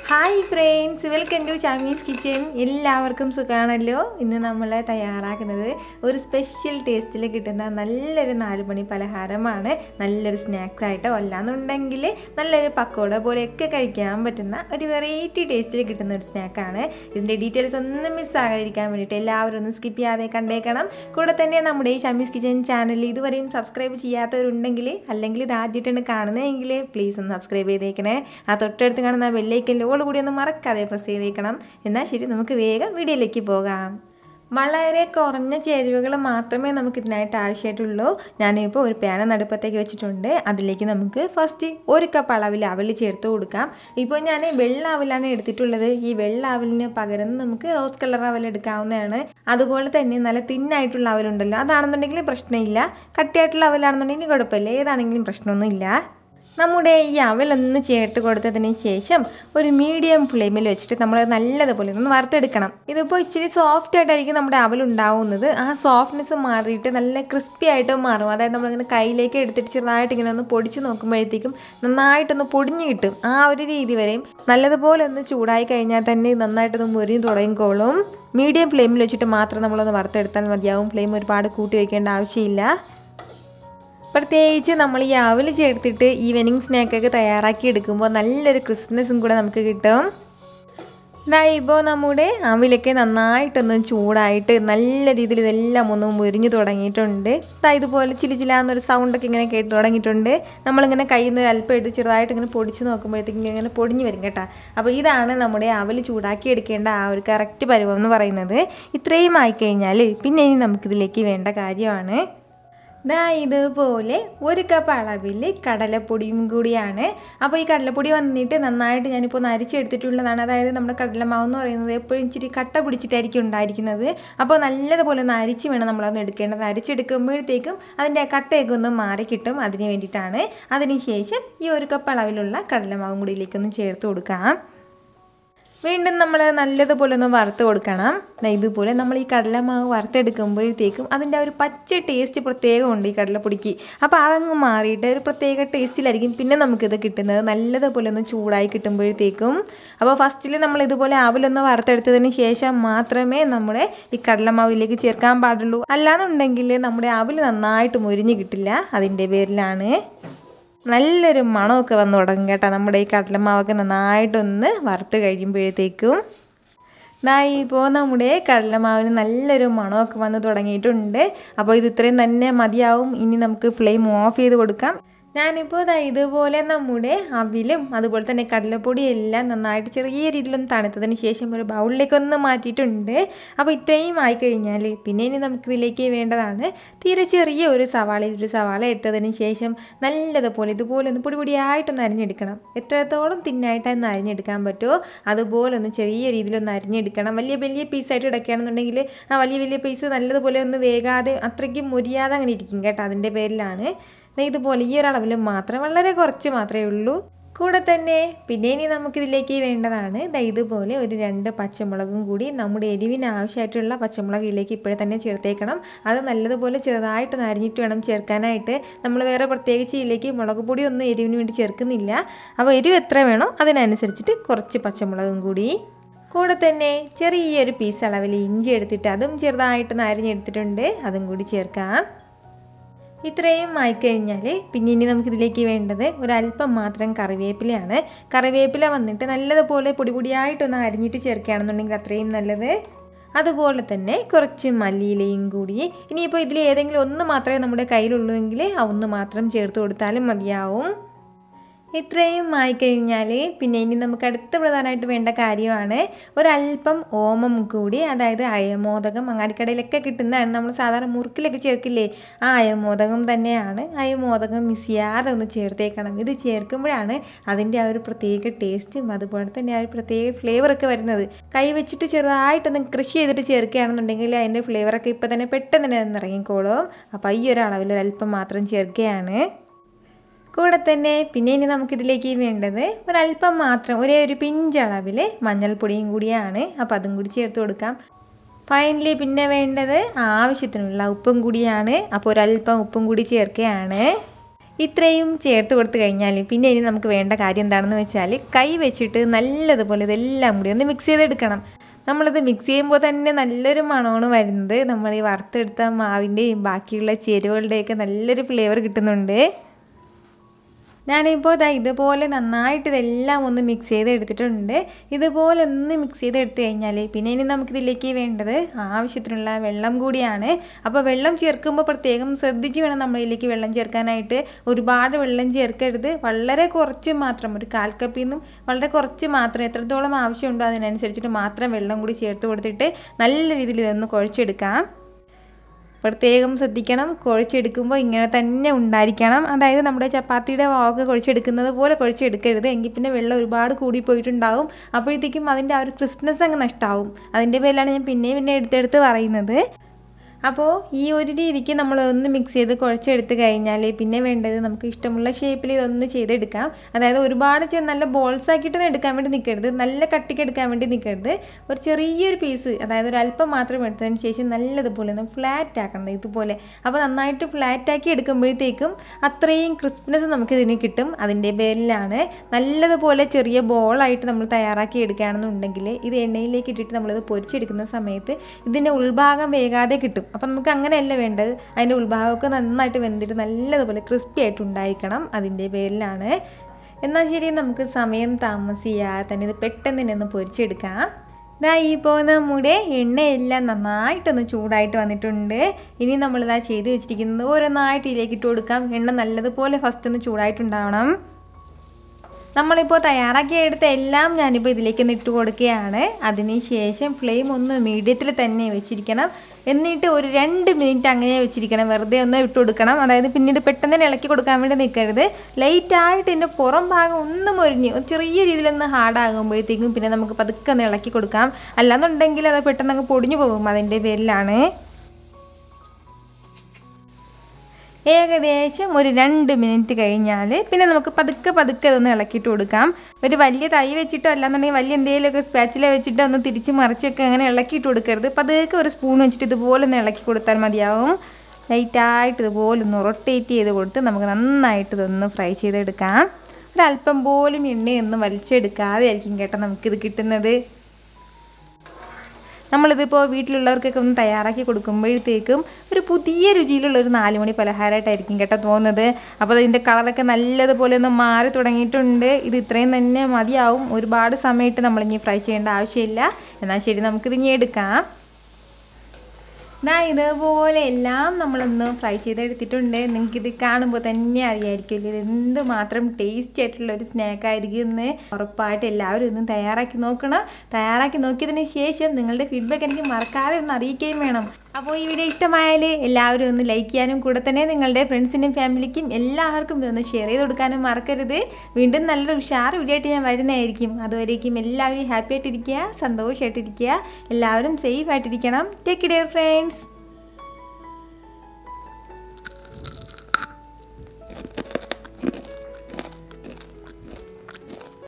hi friends welcome to Shami's kitchen എല്ലാവർക്കും സുഖമാണല്ലോ ഇന്ന് നമ്മൾ തയ്യാറാക്കുന്നത് ഒരു സ്പെഷ്യൽ ടേസ്റ്റിൽ കിട്ടുന്ന നല്ലൊരു നാലുമണി പലഹാരമാണ് നല്ലൊരു സ്നാക്സ് ആയിട്ടോ അല്ലാന്നുണ്ടെങ്കിൽ നല്ലൊരു പക്കോട പോലെയൊക്കെ കഴിക്കാൻ പറ്റുന്ന ഒരു വെറൈറ്റി ടേസ്റ്റിൽ കിട്ടുന്ന ഒരു സ്നാക്കാണ് ഇതിൻ്റെ ഡീറ്റെയിൽസ് ഒന്നും മിസ്സാകാതിരിക്കാൻ വേണ്ടിയിട്ട് എല്ലാവരും ഒന്ന് സ്കിപ്പ് ചെയ്യാതെ കണ്ടേക്കണം കൂടെ തന്നെ നമ്മുടെ ഈ ഷമീസ് കിച്ചൻ ചാനൽ ഇതുവരെയും സബ്സ്ക്രൈബ് ചെയ്യാത്തവരുണ്ടെങ്കിൽ അല്ലെങ്കിൽ ഇത് ആദ്യമായിട്ടാണ് കാണുന്നതെങ്കിൽ പ്ലീസ് ഒന്ന് സബ്സ്ക്രൈബ് ചെയ്തേക്കണേ ആ തൊട്ടടുത്ത് കാണുന്ന ബെല്ലൈക്കൻ ഓൾ കൂടി ഒന്ന് മറക്കാതെ പ്രസ് ചെയ്തേക്കണം എന്നാൽ ശരി നമുക്ക് വേഗം വീഡിയോയിലേക്ക് പോകാം വളരെ കുറഞ്ഞ ചേരുവകൾ മാത്രമേ നമുക്ക് ഇതിനായിട്ട് ആവശ്യമായിട്ടുള്ളൂ ഞാനിപ്പോൾ ഒരു പാന നടുപ്പത്തേക്ക് വെച്ചിട്ടുണ്ട് അതിലേക്ക് നമുക്ക് ഫസ്റ്റ് ഒരു കപ്പ് അളവിൽ അവൽ ചേർത്ത് കൊടുക്കാം ഇപ്പോൾ ഞാൻ വെള്ള അവലാണ് എടുത്തിട്ടുള്ളത് ഈ വെള്ള അവലിന് പകരം നമുക്ക് റോസ് കളർ അവൽ എടുക്കാവുന്നതാണ് അതുപോലെ തന്നെ നല്ല തിന്നായിട്ടുള്ള അവലുണ്ടല്ലോ അതാണെന്നുണ്ടെങ്കിൽ പ്രശ്നമില്ല കട്ടിയായിട്ടുള്ള അവലാണെന്നുണ്ടെങ്കിൽ കുഴപ്പമില്ല ഏതാണെങ്കിലും പ്രശ്നമൊന്നുമില്ല നമ്മുടെ ഈ അവലൊന്ന് ചേർത്ത് കൊടുത്തതിന് ശേഷം ഒരു മീഡിയം ഫ്ലെയിമിൽ വെച്ചിട്ട് നമ്മൾ നല്ലതുപോലെ ഒന്ന് വറുത്തെടുക്കണം ഇതിപ്പോൾ ഇച്ചിരി സോഫ്റ്റ് ആയിട്ടായിരിക്കും നമ്മുടെ അവൽ ഉണ്ടാവുന്നത് ആ സോഫ്റ്റ്നെസ് മാറിയിട്ട് നല്ല ക്രിസ്പി ആയിട്ട് മാറും അതായത് നമ്മളിങ്ങനെ കയ്യിലേക്ക് എടുത്തിട്ട് ചെറുതായിട്ട് ഇങ്ങനെ ഒന്ന് പൊടിച്ച് നോക്കുമ്പോഴത്തേക്കും നന്നായിട്ടൊന്ന് പൊടിഞ്ഞ് കിട്ടും ആ ഒരു രീതി വരെയും നല്ലതുപോലെ ഒന്ന് ചൂടായി കഴിഞ്ഞാൽ തന്നെ നന്നായിട്ടൊന്ന് മുരിഞ്ഞ് തുടങ്ങിക്കോളും മീഡിയം ഫ്ലെയിമിൽ വെച്ചിട്ട് മാത്രം നമ്മളൊന്ന് വറുത്തെടുത്താൽ മതിയാവും ഫ്ലെയിം ഒരുപാട് കൂട്ടി വയ്ക്കേണ്ട ആവശ്യമില്ല പ്രത്യേകിച്ച് നമ്മൾ ഈ അവൽ ചേർത്തിട്ട് ഈവനിങ് സ്നാക്കൊക്കെ തയ്യാറാക്കി എടുക്കുമ്പോൾ നല്ലൊരു ക്രിസ്മസും കൂടെ നമുക്ക് കിട്ടും ഇതാ ഇപ്പോൾ നമ്മുടെ അവിലൊക്കെ നന്നായിട്ടൊന്ന് ചൂടായിട്ട് നല്ല രീതിയിൽ ഇതെല്ലാം ഒന്ന് മുരിഞ്ഞു തുടങ്ങിയിട്ടുണ്ട് ഇതാ ഇതുപോലെ ചിലി ചിലാന്നൊരു സൗണ്ടൊക്കെ ഇങ്ങനെ കേട്ട് തുടങ്ങിയിട്ടുണ്ട് നമ്മളിങ്ങനെ കയ്യിൽ നിന്ന് ഒരു അല്പം എടുത്ത് ചെറുതായിട്ട് ഇങ്ങനെ പൊടിച്ച് നോക്കുമ്പോഴത്തേക്കും ഇങ്ങനെ പൊടിഞ്ഞു വരും കേട്ടോ അപ്പോൾ ഇതാണ് നമ്മുടെ അവൽ ചൂടാക്കി എടുക്കേണ്ട ആ ഒരു കറക്റ്റ് പരുവം എന്ന് പറയുന്നത് ഇത്രയും ആയിക്കഴിഞ്ഞാൽ പിന്നെ ഇനി നമുക്കിതിലേക്ക് വേണ്ട കാര്യമാണ് ദാ ഇതുപോലെ ഒരു കപ്പ് അളവിൽ കടലപ്പൊടിയും കൂടിയാണ് അപ്പോൾ ഈ കടലപ്പൊടി വന്നിട്ട് നന്നായിട്ട് ഞാനിപ്പോൾ ഒന്ന് അരിച്ചെടുത്തിട്ടുള്ളതാണ് അതായത് നമ്മുടെ കടലമാവ് എന്ന് പറയുന്നത് എപ്പോഴും ഇച്ചിരി കട്ട പിടിച്ചിട്ടായിരിക്കും ഉണ്ടായിരിക്കുന്നത് അപ്പോൾ നല്ലതുപോലെ ഒന്ന് അരിച്ച് വേണം നമ്മളതൊന്ന് എടുക്കേണ്ടത് അരിച്ചെടുക്കുമ്പോഴത്തേക്കും അതിൻ്റെ കട്ടയൊക്കെ ഒന്ന് മാറി കിട്ടും അതിന് വേണ്ടിയിട്ടാണ് അതിനുശേഷം ഈ ഒരു കപ്പ് അളവിലുള്ള കടലമാവും കൂടി ഇതിലേക്കൊന്ന് ചേർത്ത് കൊടുക്കാം വീണ്ടും നമ്മൾ നല്ലതുപോലെ ഒന്ന് വറുത്ത് കൊടുക്കണം ഇതുപോലെ നമ്മൾ ഈ കടലമാവ് വറുത്തെടുക്കുമ്പോഴത്തേക്കും അതിൻ്റെ ഒരു പച്ച ടേസ്റ്റ് പ്രത്യേകമുണ്ട് ഈ കടലപ്പൊടിക്ക് അപ്പോൾ അതങ്ങ് മാറിയിട്ട് ഒരു പ്രത്യേക ടേസ്റ്റിലായിരിക്കും പിന്നെ നമുക്കിത് കിട്ടുന്നത് നല്ലതുപോലെ ഒന്ന് ചൂടായി കിട്ടുമ്പോഴത്തേക്കും അപ്പോൾ ഫസ്റ്റിൽ നമ്മൾ ഇതുപോലെ അവലൊന്ന് വറുത്തെടുത്തതിന് ശേഷം മാത്രമേ നമ്മുടെ ഈ കടലമാവിലേക്ക് ചേർക്കാൻ പാടുള്ളൂ അല്ലാന്നുണ്ടെങ്കിൽ നമ്മുടെ അവൽ നന്നായിട്ട് മുരിഞ്ഞ് കിട്ടില്ല അതിൻ്റെ പേരിലാണ് നല്ലൊരു മണമൊക്കെ വന്ന് തുടങ്ങും കേട്ടോ നമ്മുടെ ഈ കടലമാവൊക്കെ നന്നായിട്ടൊന്ന് വറുത്ത് കഴിയുമ്പോഴത്തേക്കും ദാ ഇപ്പോൾ നമ്മുടെ കടലമാവിന് നല്ലൊരു മണമൊക്കെ വന്ന് തുടങ്ങിയിട്ടുണ്ട് അപ്പോൾ ഇത് ഇത്രയും തന്നെ മതിയാവും ഇനി നമുക്ക് ഫ്ലെയിം ഓഫ് ചെയ്ത് കൊടുക്കാം ഞാനിപ്പോൾ ഇതാ ഇതുപോലെ നമ്മുടെ അവിലും അതുപോലെ തന്നെ കടലപ്പൊടിയും എല്ലാം നന്നായിട്ട് ചെറിയ രീതിയിലൊന്ന് തണുത്തതിന് ശേഷം ഒരു ബൗളിലേക്ക് ഒന്ന് മാറ്റിയിട്ടുണ്ട് അപ്പോൾ ഇത്രയും ആയിക്കഴിഞ്ഞാൽ പിന്നെ ഇനി നമുക്കിതിലേക്ക് വേണ്ടതാണ് തീരെ ചെറിയ ഒരു സവാളയിൽ ഒരു സവാള എടുത്തതിന് ശേഷം നല്ലതുപോലെ ഇതുപോലെ ഒന്ന് പൊടി പൊടിയായിട്ടൊന്ന് അരിഞ്ഞെടുക്കണം എത്രത്തോളം തിന്നായിട്ടൊന്ന് അരിഞ്ഞെടുക്കാൻ പറ്റുമോ അതുപോലെ ഒന്ന് ചെറിയ രീതിയിലൊന്ന് അരിഞ്ഞെടുക്കണം വലിയ വലിയ പീസായിട്ട് ഇടയ്ക്കുകയാണെന്നുണ്ടെങ്കിൽ ആ വലിയ വലിയ പീസ് നല്ലതുപോലെ ഒന്ന് വേകാതെ അത്രയ്ക്കും മുരിയാതെ അങ്ങനെ ഇരിക്കും കേട്ടോ അതിൻ്റെ പേരിലാണ് ഇതുപോലെ ഈ ഒരളവിൽ മാത്രം വളരെ കുറച്ച് മാത്രമേ ഉള്ളൂ കൂടെ തന്നെ പിന്നെ ഇനി നമുക്കിതിലേക്ക് വേണ്ടതാണ് ഇതുപോലെ ഒരു രണ്ട് പച്ചമുളകും കൂടി നമ്മുടെ എരിവിന് ആവശ്യമായിട്ടുള്ള പച്ചമുളക് ഇതിലേക്ക് ഇപ്പോഴേ തന്നെ ചേർത്തേക്കണം അത് നല്ലതുപോലെ ചെറുതായിട്ടൊന്ന് അരിഞ്ഞിട്ട് വേണം ചേർക്കാനായിട്ട് നമ്മൾ വേറെ പ്രത്യേകിച്ച് ഇതിലേക്ക് മുളക് പൊടി ഒന്നും എരിവിന് വേണ്ടി ചേർക്കുന്നില്ല അപ്പോൾ എരിവ് എത്ര വേണോ അതിനനുസരിച്ചിട്ട് കുറച്ച് പച്ചമുളകും കൂടി കൂടെ തന്നെ ചെറിയൊരു പീസ് അളവിൽ ഇഞ്ചി എടുത്തിട്ട് അതും ചെറുതായിട്ടൊന്ന് അരിഞ്ഞെടുത്തിട്ടുണ്ട് അതും കൂടി ചേർക്കാം ഇത്രയും ആയിക്കഴിഞ്ഞാൽ പിന്നെ ഇനി നമുക്കിതിലേക്ക് വേണ്ടത് ഒരല്പം മാത്രം കറിവേപ്പിലയാണ് കറിവേപ്പില വന്നിട്ട് നല്ലതുപോലെ പൊടി പൊടിയായിട്ടൊന്ന് അരിഞ്ഞിട്ട് ചേർക്കുകയാണെന്നുണ്ടെങ്കിൽ അത്രയും നല്ലത് അതുപോലെ തന്നെ കുറച്ച് മല്ലിയിലയും കൂടി ഇനിയിപ്പോൾ ഇതിൽ ഏതെങ്കിലും ഒന്ന് മാത്രമേ നമ്മുടെ കയ്യിലുള്ളൂ എങ്കിൽ ആ ഒന്ന് മാത്രം ചേർത്ത് കൊടുത്താലും മതിയാവും ഇത്രയും ആയിക്കഴിഞ്ഞാൽ പിന്നെ ഇനി നമുക്ക് അടുത്ത പ്രധാനമായിട്ട് വേണ്ട കാര്യമാണ് ഒരല്പം ഓമം കൂടി അതായത് അയമോദകം അങ്ങാടിക്കടയിലൊക്കെ കിട്ടുന്നതാണ് നമ്മൾ സാധാരണ മുറുക്കിലൊക്കെ ചേർക്കില്ലേ ആ അയമോദകം തന്നെയാണ് അയമോദകം മിസ് ചെയ്യാതെ ഒന്ന് ചേർത്തേക്കണം ഇത് ചേർക്കുമ്പോഴാണ് അതിൻ്റെ ആ ഒരു പ്രത്യേക ടേസ്റ്റും അതുപോലെ തന്നെ ആ ഒരു പ്രത്യേക ഫ്ലേവറൊക്കെ വരുന്നത് കൈ വെച്ചിട്ട് ചെറുതായിട്ടൊന്ന് കൃഷി ചെയ്തിട്ട് ചേർക്കുകയാണെന്നുണ്ടെങ്കിൽ അതിൻ്റെ ഫ്ലേവറൊക്കെ ഇപ്പോൾ തന്നെ പെട്ടെന്ന് തന്നെ ഇറങ്ങിക്കോളും അപ്പോൾ ഈ ഒരു അളവിൽ ഒരല്പം മാത്രം ചേർക്കുകയാണ് കൂടെ തന്നെ പിന്നെ ഇനി നമുക്കിതിലേക്ക് വേണ്ടത് ഒരല്പം മാത്രം ഒരേ ഒരു പിഞ്ചളവിൽ മഞ്ഞൾപ്പൊടിയും കൂടിയാണ് അപ്പോൾ അതും കൂടി ചേർത്ത് കൊടുക്കാം ഫൈനലി പിന്നെ വേണ്ടത് ആവശ്യത്തിനുള്ള ഉപ്പും കൂടിയാണ് അപ്പോൾ ഒരല്പം ഉപ്പും കൂടി ചേർക്കുകയാണ് ഇത്രയും ചേർത്ത് കൊടുത്തു കഴിഞ്ഞാൽ പിന്നെ ഇനി നമുക്ക് വേണ്ട കാര്യം എന്താണെന്ന് വെച്ചാൽ കൈ വെച്ചിട്ട് നല്ലതുപോലെ ഇതെല്ലാം കൂടി ഒന്ന് മിക്സ് ചെയ്തെടുക്കണം നമ്മളിത് മിക്സ് ചെയ്യുമ്പോൾ തന്നെ നല്ലൊരു മണമാണ് വരുന്നത് നമ്മൾ ഈ വറുത്തെടുത്ത മാവിൻ്റെയും ബാക്കിയുള്ള ചേരുവകളുടെയൊക്കെ നല്ലൊരു ഫ്ലേവർ കിട്ടുന്നുണ്ട് ഞാനിപ്പോൾ ഇതാ ഇതുപോലെ നന്നായിട്ട് ഇതെല്ലാം ഒന്ന് മിക്സ് ചെയ്ത് എടുത്തിട്ടുണ്ട് ഇതുപോലെ ഒന്ന് മിക്സ് ചെയ്ത് എടുത്തു കഴിഞ്ഞാൽ പിന്നെ ഇനി നമുക്കിതിലേക്ക് വേണ്ടത് ആവശ്യത്തിനുള്ള വെള്ളം കൂടിയാണ് അപ്പോൾ വെള്ളം ചേർക്കുമ്പോൾ പ്രത്യേകം ശ്രദ്ധിച്ച് വേണം നമ്മൾ ഇതിലേക്ക് വെള്ളം ചേർക്കാനായിട്ട് ഒരുപാട് വെള്ളം ചേർക്കരുത് വളരെ കുറച്ച് മാത്രം ഒരു കാൽ കപ്പിൽ നിന്നും വളരെ കുറച്ച് മാത്രം എത്രത്തോളം ആവശ്യമുണ്ടോ അതിനനുസരിച്ചിട്ട് മാത്രം വെള്ളം കൂടി ചേർത്ത് കൊടുത്തിട്ട് നല്ല രീതിയിൽ ഇതൊന്ന് കുഴച്ചെടുക്കാം പ്രത്യേകം ശ്രദ്ധിക്കണം കുഴച്ചെടുക്കുമ്പോൾ ഇങ്ങനെ തന്നെ ഉണ്ടായിരിക്കണം അതായത് നമ്മുടെ ചപ്പാത്തിയുടെ മാവൊക്കെ കുഴച്ചെടുക്കുന്നത് പോലെ കുഴച്ചെടുക്കരുത് എങ്കിൽ പിന്നെ വെള്ളം ഒരുപാട് കൂടി പോയിട്ടുണ്ടാവും അപ്പോഴത്തേക്കും അതിൻ്റെ ആ ഒരു ക്രിസ്പ്നെസ് അങ്ങ് നഷ്ടമാവും അതിൻ്റെ പേരിലാണ് ഞാൻ പിന്നെ പിന്നെ എടുത്തെടുത്ത് പറയുന്നത് അപ്പോൾ ഈ ഒരു രീതിക്ക് നമ്മൾ ഒന്ന് മിക്സ് ചെയ്ത് കുഴച്ചെടുത്ത് കഴിഞ്ഞാൽ പിന്നെ വേണ്ടത് നമുക്ക് ഇഷ്ടമുള്ള ഷേപ്പിൽ ഇതൊന്ന് ചെയ്തെടുക്കാം അതായത് ഒരുപാട് ചെ- നല്ല ബോൾസ് ആക്കിയിട്ടൊന്നും എടുക്കാൻ വേണ്ടി നിൽക്കരുത് നല്ല കട്ടിക്ക് എടുക്കാൻ വേണ്ടി നിൽക്കരുത് ഒരു ചെറിയൊരു പീസ് അതായത് ഒരു അല്പം മാത്രം എടുത്തതിന് ശേഷം നല്ലതുപോലെ ഒന്ന് ഫ്ലാറ്റ് ആക്കണം ഇതുപോലെ അപ്പോൾ നന്നായിട്ട് ഫ്ലാറ്റ് ആക്കി എടുക്കുമ്പോഴത്തേക്കും അത്രയും ക്രിസ്പ്നെസ് നമുക്ക് ഇതിന് കിട്ടും അതിൻ്റെ പേരിലാണ് നല്ലതുപോലെ ചെറിയ ബോളായിട്ട് നമ്മൾ തയ്യാറാക്കി എടുക്കുകയാണെന്നുണ്ടെങ്കിൽ ഇത് എണ്ണയിലേക്ക് ഇട്ടിട്ട് നമ്മളിത് പൊരിച്ചെടുക്കുന്ന സമയത്ത് ഇതിൻ്റെ ഉൾഭാഗം വേകാതെ കിട്ടും അപ്പം നമുക്ക് അങ്ങനെയല്ല വേണ്ടത് അതിൻ്റെ ഉൾഭാഗമൊക്കെ നന്നായിട്ട് വെന്തിട്ട് നല്ലതുപോലെ ക്രിസ്പി ആയിട്ട് ഉണ്ടായിരിക്കണം അതിൻ്റെ പേരിലാണ് എന്നാൽ ശരി നമുക്ക് സമയം താമസിയാതെ തന്നെ ഇത് പെട്ടെന്ന് തന്നെ ഒന്ന് പൊരിച്ചെടുക്കാം ഇതാ ഈ പോകുന്ന നമ്മുടെ എണ്ണയെല്ലാം നന്നായിട്ടൊന്ന് ചൂടായിട്ട് വന്നിട്ടുണ്ട് ഇനി നമ്മളിതാ ചെയ്ത് വെച്ചിരിക്കുന്നത് ഓരോന്നായിട്ട് ഇതിലേക്ക് ഇട്ട് കൊടുക്കാം എണ്ണ നല്ലതുപോലെ ഫസ്റ്റ് ഒന്ന് ചൂടായിട്ടുണ്ടാവണം നമ്മളിപ്പോൾ തയ്യാറാക്കി എടുത്ത എല്ലാം ഞാനിപ്പോൾ ഇതിലേക്കൊന്ന് ഇട്ട് കൊടുക്കുകയാണ് അതിനുശേഷം ഫ്ലെയിം ഒന്ന് മീഡിയത്തിൽ തന്നെ വെച്ചിരിക്കണം എന്നിട്ട് ഒരു രണ്ട് മിനിറ്റ് അങ്ങനെ വെച്ചിരിക്കണം വെറുതെ ഒന്ന് ഇട്ട് കൊടുക്കണം അതായത് പിന്നീട് പെട്ടെന്ന് തന്നെ ഇളക്കി കൊടുക്കാൻ വേണ്ടി നിൽക്കരുത് ലൈറ്റായിട്ട് ഇതിൻ്റെ പുറം ഭാഗം ഒന്ന് മൊരിഞ്ഞ് ഒരു ചെറിയ രീതിയിലൊന്ന് ഹാർഡാകുമ്പോഴത്തേക്കും പിന്നെ നമുക്ക് പതുക്കെ ഒന്ന് ഇളക്കി കൊടുക്കാം അല്ലാന്നുണ്ടെങ്കിൽ അത് പെട്ടെന്ന് അങ്ങ് പൊടിഞ്ഞു പോകും അതിൻ്റെ പേരിലാണ് ഏകദേശം ഒരു രണ്ട് മിനിറ്റ് കഴിഞ്ഞാൽ പിന്നെ നമുക്ക് പതുക്കെ പതുക്കെ അതൊന്ന് ഇളക്കിയിട്ട് കൊടുക്കാം ഒരു വലിയ തൈ വെച്ചിട്ടോ അല്ലാന്നുണ്ടെങ്കിൽ വലിയ എന്തെങ്കിലുമൊക്കെ സ്പാച്ചില വെച്ചിട്ടോ ഒന്ന് തിരിച്ച് മറിച്ചൊക്കെ അങ്ങനെ ഇളക്കിയിട്ട് കൊടുക്കരുത് പതുക്കെ ഒരു സ്പൂൺ വെച്ചിട്ട് ഇതുപോലെ ഒന്ന് ഇളക്കി കൊടുത്താൽ മതിയാവും ലൈറ്റായിട്ട് ഇതുപോലെ ഒന്ന് റൊട്ടേറ്റ് ചെയ്ത് കൊടുത്ത് നമുക്ക് നന്നായിട്ട് ഇതൊന്ന് ഫ്രൈ ചെയ്തെടുക്കാം ഒരല്പം പോലും എണ്ണയൊന്നും വലിച്ചെടുക്കാതെ ആയിരിക്കും കേട്ടോ നമുക്കിത് കിട്ടുന്നത് നമ്മളിതിപ്പോൾ വീട്ടിലുള്ളവർക്കൊക്കെ ഒന്ന് തയ്യാറാക്കി കൊടുക്കുമ്പോഴത്തേക്കും ഒരു പുതിയ രുചിയിലുള്ള ഒരു നാല് മണി പലഹാരമായിട്ടായിരിക്കും കേട്ടോ തോന്നുന്നത് അപ്പോൾ അതിൻ്റെ കളറൊക്കെ നല്ലതുപോലെ ഒന്ന് മാറി തുടങ്ങിയിട്ടുണ്ട് ഇത് ഇത്രയും തന്നെ മതിയാവും ഒരുപാട് സമയത്ത് നമ്മളിനി ഫ്രൈ ചെയ്യേണ്ട ആവശ്യമില്ല എന്നാൽ ശരി നമുക്കിത് ഇനി എടുക്കാം ദാ ഇതുപോലെ എല്ലാം നമ്മളൊന്ന് ഫ്രൈ ചെയ്തെടുത്തിട്ടുണ്ട് നിങ്ങൾക്കിത് കാണുമ്പോൾ തന്നെ അറിയായിരിക്കും ഇത് എന്തുമാത്രം ടേസ്റ്റി ആയിട്ടുള്ള ഒരു സ്നാക്ക് ആയിരിക്കും എന്ന് ഉറപ്പായിട്ട് എല്ലാവരും ഇന്ന് തയ്യാറാക്കി നോക്കണം തയ്യാറാക്കി നോക്കിയതിന് ശേഷം നിങ്ങളുടെ ഫീഡ്ബാക്ക് എനിക്ക് മറക്കാതെ ഒന്ന് അറിയിക്കുകയും വേണം അപ്പോൾ ഈ വീഡിയോ ഇഷ്ടമായാൽ എല്ലാവരും ഒന്ന് ലൈക്ക് ചെയ്യാനും കൂടെ തന്നെ നിങ്ങളുടെ ഫ്രണ്ട്സിനും ഫാമിലിക്കും എല്ലാവർക്കും ഇതൊന്ന് ഷെയർ ചെയ്ത് കൊടുക്കാനും മറക്കരുത് വീണ്ടും നല്ലൊരു ഉഷാർ വീഡിയോ ആയിട്ട് ഞാൻ വരുന്നതായിരിക്കും അതുവരേക്കും എല്ലാവരും ഹാപ്പി ആയിട്ടിരിക്കുക സന്തോഷമായിട്ടിരിക്കുക എല്ലാവരും സേഫ് ആയിട്ടിരിക്കണം ടേക്ക് കെയർ ഫ്രണ്ട്സ്